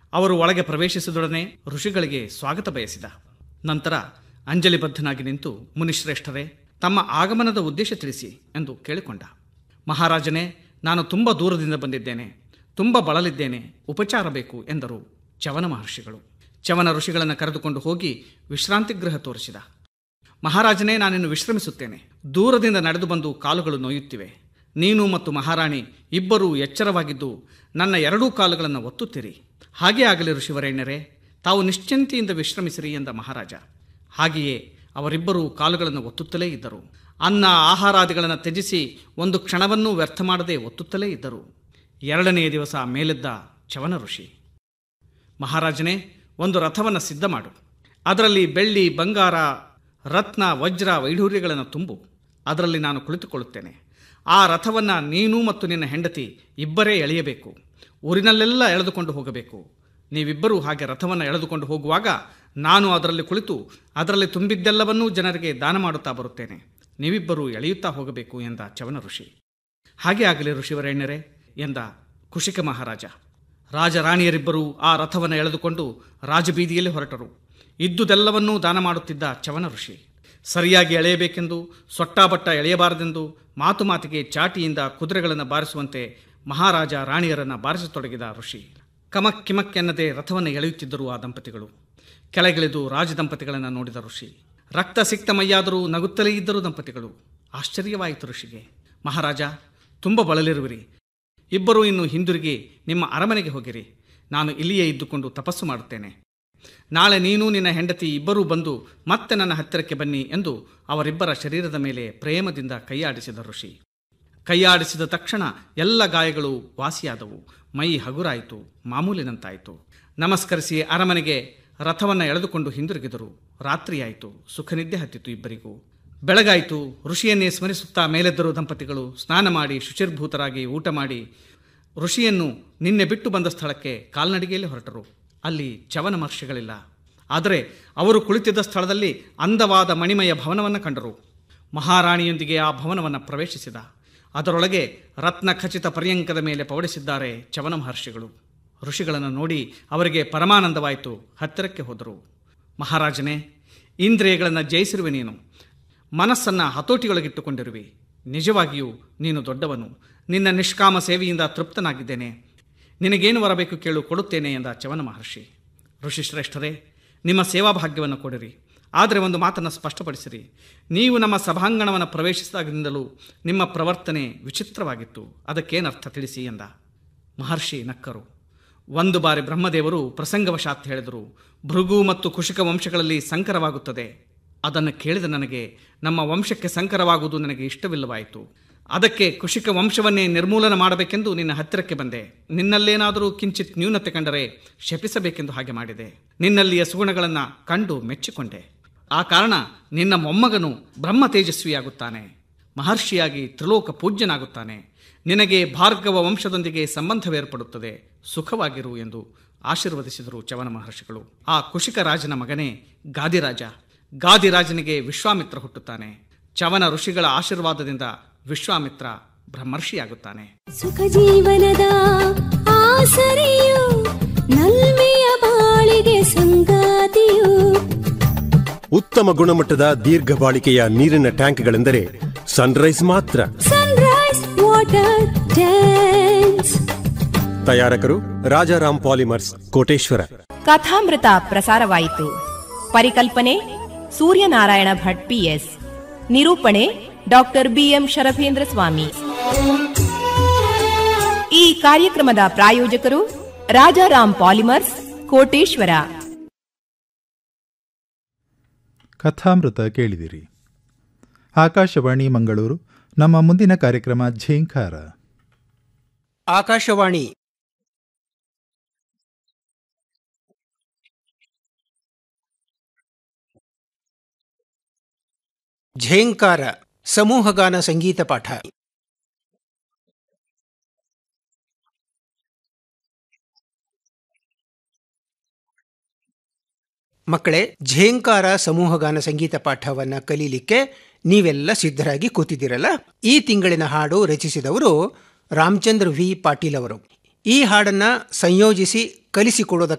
ಅವರು ಒಳಗೆ ಪ್ರವೇಶಿಸಿದೊಡನೆ ಋಷಿಗಳಿಗೆ ಸ್ವಾಗತ ಬಯಸಿದ ನಂತರ ಅಂಜಲಿಬದ್ಧನಾಗಿ ನಿಂತು ಮುನಿಶ್ರೇಷ್ಠರೇ ತಮ್ಮ ಆಗಮನದ ಉದ್ದೇಶ ತಿಳಿಸಿ ಎಂದು ಕೇಳಿಕೊಂಡ ಮಹಾರಾಜನೇ ನಾನು ತುಂಬ ದೂರದಿಂದ ಬಂದಿದ್ದೇನೆ ತುಂಬ ಬಳಲಿದ್ದೇನೆ ಉಪಚಾರ ಬೇಕು ಎಂದರು ಚವನ ಮಹರ್ಷಿಗಳು ಚವನ ಋಷಿಗಳನ್ನು ಕರೆದುಕೊಂಡು ಹೋಗಿ ವಿಶ್ರಾಂತಿ ಗೃಹ ತೋರಿಸಿದ ಮಹಾರಾಜನೇ ನಾನಿನ್ನು ವಿಶ್ರಮಿಸುತ್ತೇನೆ ದೂರದಿಂದ ನಡೆದು ಬಂದು ಕಾಲುಗಳು ನೋಯುತ್ತಿವೆ ನೀನು ಮತ್ತು ಮಹಾರಾಣಿ ಇಬ್ಬರೂ ಎಚ್ಚರವಾಗಿದ್ದು ನನ್ನ ಎರಡೂ ಕಾಲುಗಳನ್ನು ಒತ್ತುತ್ತೀರಿ ಹಾಗೇ ಆಗಲಿ ಋಷಿವರೇಣ್ಯರೇ ತಾವು ನಿಶ್ಚಿಂತೆಯಿಂದ ವಿಶ್ರಮಿಸಿರಿ ಎಂದ ಮಹಾರಾಜ ಹಾಗೆಯೇ ಅವರಿಬ್ಬರೂ ಕಾಲುಗಳನ್ನು ಒತ್ತುತ್ತಲೇ ಇದ್ದರು ಅನ್ನ ಆಹಾರಾದಿಗಳನ್ನು ತ್ಯಜಿಸಿ ಒಂದು ಕ್ಷಣವನ್ನೂ ವ್ಯರ್ಥ ಮಾಡದೆ ಒತ್ತುತ್ತಲೇ ಇದ್ದರು ಎರಡನೆಯ ದಿವಸ ಮೇಲೆದ್ದ ಚವನ ಋಷಿ ಮಹಾರಾಜನೇ ಒಂದು ರಥವನ್ನು ಸಿದ್ಧ ಮಾಡು ಅದರಲ್ಲಿ ಬೆಳ್ಳಿ ಬಂಗಾರ ರತ್ನ ವಜ್ರ ವೈಢೂರ್ಯಗಳನ್ನು ತುಂಬು ಅದರಲ್ಲಿ ನಾನು ಕುಳಿತುಕೊಳ್ಳುತ್ತೇನೆ ಆ ರಥವನ್ನು ನೀನು ಮತ್ತು ನಿನ್ನ ಹೆಂಡತಿ ಇಬ್ಬರೇ ಎಳೆಯಬೇಕು ಊರಿನಲ್ಲೆಲ್ಲ ಎಳೆದುಕೊಂಡು ಹೋಗಬೇಕು ನೀವಿಬ್ಬರೂ ಹಾಗೆ ರಥವನ್ನು ಎಳೆದುಕೊಂಡು ಹೋಗುವಾಗ ನಾನು ಅದರಲ್ಲಿ ಕುಳಿತು ಅದರಲ್ಲಿ ತುಂಬಿದ್ದೆಲ್ಲವನ್ನೂ ಜನರಿಗೆ ದಾನ ಮಾಡುತ್ತಾ ಬರುತ್ತೇನೆ ನೀವಿಬ್ಬರೂ ಎಳೆಯುತ್ತಾ ಹೋಗಬೇಕು ಎಂದ ಚವನ ಋಷಿ ಹಾಗೆ ಆಗಲಿ ಋಷಿವರೇಣ್ಯರೇ ಎಂದ ಕುಶಿಕ ಮಹಾರಾಜ ರಾಜರಾಣಿಯರಿಬ್ಬರೂ ಆ ರಥವನ್ನು ಎಳೆದುಕೊಂಡು ರಾಜಬೀದಿಯಲ್ಲಿ ಹೊರಟರು ಇದ್ದುದೆಲ್ಲವನ್ನೂ ದಾನ ಮಾಡುತ್ತಿದ್ದ ಚವನ ಋಷಿ ಸರಿಯಾಗಿ ಎಳೆಯಬೇಕೆಂದು ಸೊಟ್ಟಾಬಟ್ಟ ಎಳೆಯಬಾರದೆಂದು ಮಾತು ಮಾತಿಗೆ ಚಾಟಿಯಿಂದ ಕುದುರೆಗಳನ್ನು ಬಾರಿಸುವಂತೆ ಮಹಾರಾಜ ರಾಣಿಯರನ್ನು ಬಾರಿಸತೊಡಗಿದ ಋಷಿ ಕಮಕ್ ಕಿಮಕ್ ಎನ್ನದೆ ರಥವನ್ನು ಎಳೆಯುತ್ತಿದ್ದರು ಆ ದಂಪತಿಗಳು ಕೆಳಗಿಳಿದು ರಾಜದಂಪತಿಗಳನ್ನು ನೋಡಿದ ಋಷಿ ರಕ್ತ ಸಿಕ್ತ ಮೈಯಾದರೂ ನಗುತ್ತಲೇ ಇದ್ದರು ದಂಪತಿಗಳು ಆಶ್ಚರ್ಯವಾಯಿತು ಋಷಿಗೆ ಮಹಾರಾಜ ತುಂಬ ಬಳಲಿರುವಿರಿ ಇಬ್ಬರೂ ಇನ್ನು ಹಿಂದಿರುಗಿ ನಿಮ್ಮ ಅರಮನೆಗೆ ಹೋಗಿರಿ ನಾನು ಇಲ್ಲಿಯೇ ಇದ್ದುಕೊಂಡು ತಪಸ್ಸು ಮಾಡುತ್ತೇನೆ ನಾಳೆ ನೀನು ನಿನ್ನ ಹೆಂಡತಿ ಇಬ್ಬರೂ ಬಂದು ಮತ್ತೆ ನನ್ನ ಹತ್ತಿರಕ್ಕೆ ಬನ್ನಿ ಎಂದು ಅವರಿಬ್ಬರ ಶರೀರದ ಮೇಲೆ ಪ್ರೇಮದಿಂದ ಕೈಯಾಡಿಸಿದ ಋಷಿ ಕೈಯಾಡಿಸಿದ ತಕ್ಷಣ ಎಲ್ಲ ಗಾಯಗಳು ವಾಸಿಯಾದವು ಮೈ ಹಗುರಾಯಿತು ಮಾಮೂಲಿನಂತಾಯಿತು ನಮಸ್ಕರಿಸಿ ಅರಮನೆಗೆ ರಥವನ್ನು ಎಳೆದುಕೊಂಡು ಹಿಂದಿರುಗಿದರು ರಾತ್ರಿಯಾಯಿತು ಸುಖನಿದ್ದೆ ಹತ್ತಿತು ಇಬ್ಬರಿಗೂ ಬೆಳಗಾಯಿತು ಋಷಿಯನ್ನೇ ಸ್ಮರಿಸುತ್ತಾ ಮೇಲೆದ್ದರು ದಂಪತಿಗಳು ಸ್ನಾನ ಮಾಡಿ ಶುಚಿರ್ಭೂತರಾಗಿ ಊಟ ಮಾಡಿ ಋಷಿಯನ್ನು ನಿನ್ನೆ ಬಿಟ್ಟು ಬಂದ ಸ್ಥಳಕ್ಕೆ ಕಾಲ್ನಡಿಗೆಯಲ್ಲಿ ಹೊರಟರು ಅಲ್ಲಿ ಚವನ ಮಹರ್ಷಿಗಳಿಲ್ಲ ಆದರೆ ಅವರು ಕುಳಿತಿದ್ದ ಸ್ಥಳದಲ್ಲಿ ಅಂದವಾದ ಮಣಿಮಯ ಭವನವನ್ನು ಕಂಡರು ಮಹಾರಾಣಿಯೊಂದಿಗೆ ಆ ಭವನವನ್ನು ಪ್ರವೇಶಿಸಿದ ಅದರೊಳಗೆ ರತ್ನ ಖಚಿತ ಪರ್ಯಂಕದ ಮೇಲೆ ಪವಡಿಸಿದ್ದಾರೆ ಚವನ ಮಹರ್ಷಿಗಳು ಋಷಿಗಳನ್ನು ನೋಡಿ ಅವರಿಗೆ ಪರಮಾನಂದವಾಯಿತು ಹತ್ತಿರಕ್ಕೆ ಹೋದರು ಮಹಾರಾಜನೇ ಇಂದ್ರಿಯಗಳನ್ನು ಜಯಿಸಿರುವೆ ನೀನು ಮನಸ್ಸನ್ನು ಹತೋಟಿಯೊಳಗಿಟ್ಟುಕೊಂಡಿರುವಿ ನಿಜವಾಗಿಯೂ ನೀನು ದೊಡ್ಡವನು ನಿನ್ನ ನಿಷ್ಕಾಮ ಸೇವೆಯಿಂದ ತೃಪ್ತನಾಗಿದ್ದೇನೆ ನಿನಗೇನು ಬರಬೇಕು ಕೇಳು ಕೊಡುತ್ತೇನೆ ಎಂದ ಚವನ ಮಹರ್ಷಿ ಋಷಿಶ್ರೇಷ್ಠರೇ ನಿಮ್ಮ ಸೇವಾಭಾಗ್ಯವನ್ನು ಕೊಡಿರಿ ಆದರೆ ಒಂದು ಮಾತನ್ನು ಸ್ಪಷ್ಟಪಡಿಸಿರಿ ನೀವು ನಮ್ಮ ಸಭಾಂಗಣವನ್ನು ಪ್ರವೇಶಿಸಿದಾಗಿನಿಂದಲೂ ನಿಮ್ಮ ಪ್ರವರ್ತನೆ ವಿಚಿತ್ರವಾಗಿತ್ತು ಅದಕ್ಕೇನರ್ಥ ತಿಳಿಸಿ ಎಂದ ಮಹರ್ಷಿ ನಕ್ಕರು ಒಂದು ಬಾರಿ ಬ್ರಹ್ಮದೇವರು ಪ್ರಸಂಗವಶಾತ್ ಹೇಳಿದರು ಭೃಗು ಮತ್ತು ಕುಶಿಕ ವಂಶಗಳಲ್ಲಿ ಸಂಕರವಾಗುತ್ತದೆ ಅದನ್ನು ಕೇಳಿದ ನನಗೆ ನಮ್ಮ ವಂಶಕ್ಕೆ ಸಂಕರವಾಗುವುದು ನನಗೆ ಇಷ್ಟವಿಲ್ಲವಾಯಿತು ಅದಕ್ಕೆ ಕುಶಿಕ ವಂಶವನ್ನೇ ನಿರ್ಮೂಲನ ಮಾಡಬೇಕೆಂದು ನಿನ್ನ ಹತ್ತಿರಕ್ಕೆ ಬಂದೆ ನಿನ್ನಲ್ಲೇನಾದರೂ ಕಿಂಚಿತ್ ನ್ಯೂನತೆ ಕಂಡರೆ ಶಪಿಸಬೇಕೆಂದು ಹಾಗೆ ಮಾಡಿದೆ ನಿನ್ನಲ್ಲಿಯ ಸುಗುಣಗಳನ್ನು ಕಂಡು ಮೆಚ್ಚಿಕೊಂಡೆ ಆ ಕಾರಣ ನಿನ್ನ ಮೊಮ್ಮಗನು ಬ್ರಹ್ಮ ತೇಜಸ್ವಿಯಾಗುತ್ತಾನೆ ಮಹರ್ಷಿಯಾಗಿ ತ್ರಿಲೋಕ ಪೂಜ್ಯನಾಗುತ್ತಾನೆ ನಿನಗೆ ಭಾರ್ಗವ ವಂಶದೊಂದಿಗೆ ಸಂಬಂಧವೇರ್ಪಡುತ್ತದೆ ಸುಖವಾಗಿರು ಎಂದು ಆಶೀರ್ವದಿಸಿದರು ಚವನ ಮಹರ್ಷಿಗಳು ಆ ಕುಶಿಕ ರಾಜನ ಮಗನೇ ಗಾದಿರಾಜ ಗಾದಿರಾಜನಿಗೆ ವಿಶ್ವಾಮಿತ್ರ ಹುಟ್ಟುತ್ತಾನೆ ಚವನ ಋಷಿಗಳ ಆಶೀರ್ವಾದದಿಂದ ವಿಶ್ವಾಮಿತ್ರ ಬ್ರಹ್ಮರ್ಷಿಯಾಗುತ್ತಾನೆ ಸುಖ ಜೀವನದ ಆಸರೆಯು ನಲ್ಮೆಯ ಬಾಳಿಗೆ ಸಂಗಾತಿಯು ಉತ್ತಮ ಗುಣಮಟ್ಟದ ದೀರ್ಘ ಬಾಳಿಕೆಯ ನೀರಿನ ಟ್ಯಾಂಕ್ಗಳೆಂದರೆ ಸನ್ರೈಸ್ ಮಾತ್ರ ಸನ್ರೈಸ್ ವಾಟರ್ ಟ್ಯಾಂಕ್ಸ್ ತಯಾರಕರು ರಾಜಾರಾಮ್ ಪಾಲಿಮರ್ಸ್ ಕೋಟೇಶ್ವರ ಕಥಾಮೃತ ಪ್ರಸಾರವಾಯಿತು ಪರಿಕಲ್ಪನೆ ಸೂರ್ಯನಾರಾಯಣ ಭಟ್ ಪಿಎಸ್ ನಿರೂಪಣೆ ಡಾಕ್ಟರ್ ಬಿಎಂ ಶರಭೇಂದ್ರ ಸ್ವಾಮಿ ಈ ಕಾರ್ಯಕ್ರಮದ ಪ್ರಾಯೋಜಕರು ರಾಜಾರಾಮ್ ಪಾಲಿಮರ್ಸ್ ಕೋಟೇಶ್ವರ ಕಥಾಮೃತ ಕೇಳಿದಿರಿ ಆಕಾಶವಾಣಿ ಮಂಗಳೂರು ನಮ್ಮ ಮುಂದಿನ ಕಾರ್ಯಕ್ರಮ ಝೇಂಕಾರ ಆಕಾಶವಾಣಿ ಝೇಂಕಾರ ಸಮೂಹಗಾನ ಸಂಗೀತ ಪಾಠ ಮಕ್ಕಳೇ ಝೇಂಕಾರ ಸಮೂಹಗಾನ ಸಂಗೀತ ಪಾಠವನ್ನ ಕಲೀಲಿಕ್ಕೆ ನೀವೆಲ್ಲ ಸಿದ್ಧರಾಗಿ ಕೂತಿದ್ದೀರಲ್ಲ ಈ ತಿಂಗಳಿನ ಹಾಡು ರಚಿಸಿದವರು ರಾಮಚಂದ್ರ ವಿ ಪಾಟೀಲ್ ಅವರು ಈ ಹಾಡನ್ನ ಸಂಯೋಜಿಸಿ ಕಲಿಸಿಕೊಡೋದಕ್ಕೆ